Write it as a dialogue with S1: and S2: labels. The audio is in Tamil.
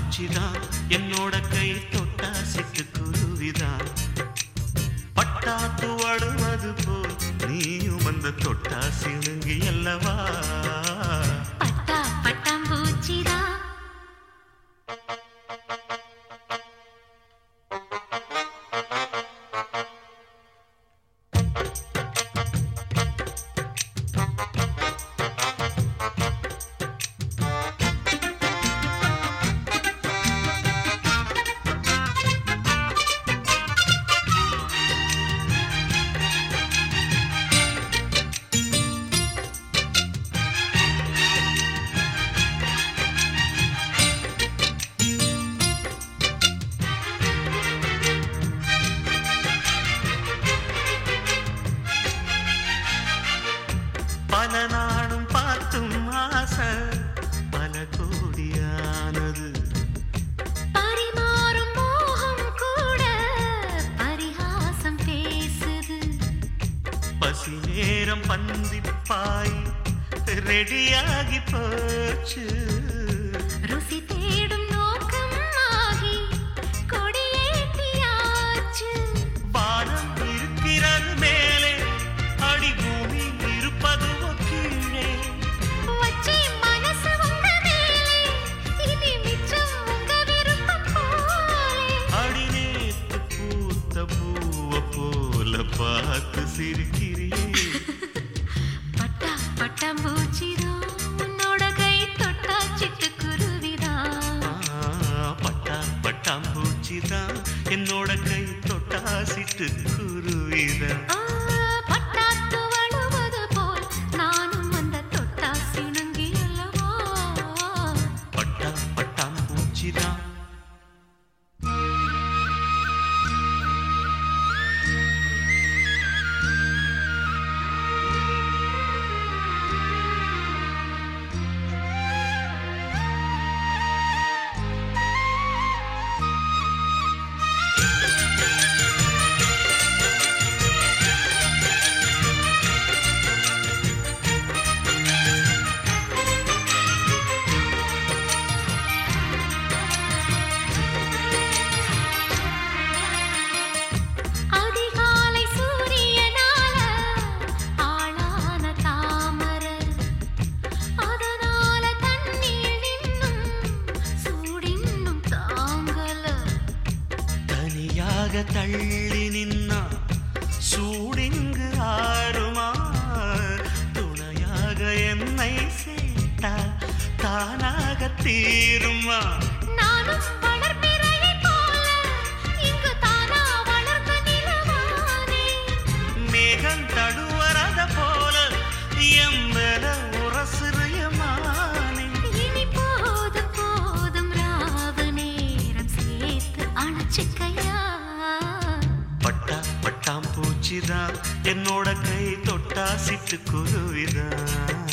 S1: பூச்சிதான் என்னோட கை தொட்டா சிட்டு குருவிதான் பட்டா துவடுவது போல் நீயும் அந்த தொட்டா சிணுங்கி அல்லவா
S2: பட்டா பட்டாம்பூச்சிதான்
S1: பல நாளும் பார்த்தும் ஆசை பல கோடியானது
S2: பரிமாறும் மோகம் கூட பரிகாசம் பேசுது
S1: பசி நேரம் பந்திப்பாய் ரெடியாகி போச்சு
S2: ருசி தேடும் நோக்கம் ஆகி கொடியேற்றியாச்சு
S1: வானம் இருக்கிறது மேலே அடி பூமி இருப்பது கீழே
S2: வச்சி மனசு உங்க மேலே இனி மிச்சம் உங்க விருப்பம் போலே
S1: அடி நேத்து பூத்த பூவ போல பார்த்து சிரிக்கிறியே
S2: பட்டா பட்டாம்பூச்சிதான் உன்னோட கை தொட்டா சிட்டுக்குருவிதான்
S1: ஆ, பட்டா பட்டாம்பூச்சிதான் என்னோட கை தொட்டா சிட்டு குருவிதான்
S2: ஆ, பட்டாத்து வழுவது போல் நானும் அந்த தொட்டா சிணுங்கி அல்லவா
S1: பட்டா பட்டாம்பூச்சிதான்
S2: அதிகாலை சூரியனால ஆளான தாமரை அதனால தண்ணீர் நின்னும் சூடின்னும் தாங்கல
S1: தனியாக தள்ளி நின்னா சூடிங்கு ஆறுமா துணையாக என்னை சேர்த்தா தானாக தீருமா
S2: நானும் வளர்பிறையை போல இங்கு தானா வளர்ந்த நிலவானே
S1: மேகம் தடுவரத போல எம்பல உரசிறியமானே
S2: இனி போதும் போதும் ராவு நேரம் சேர்த்து அணைச்சுக்கையா
S1: பட்டா பட்டாம்பூச்சிதான் என்னோட கை தொட்டா சிட்டு குருவிதான்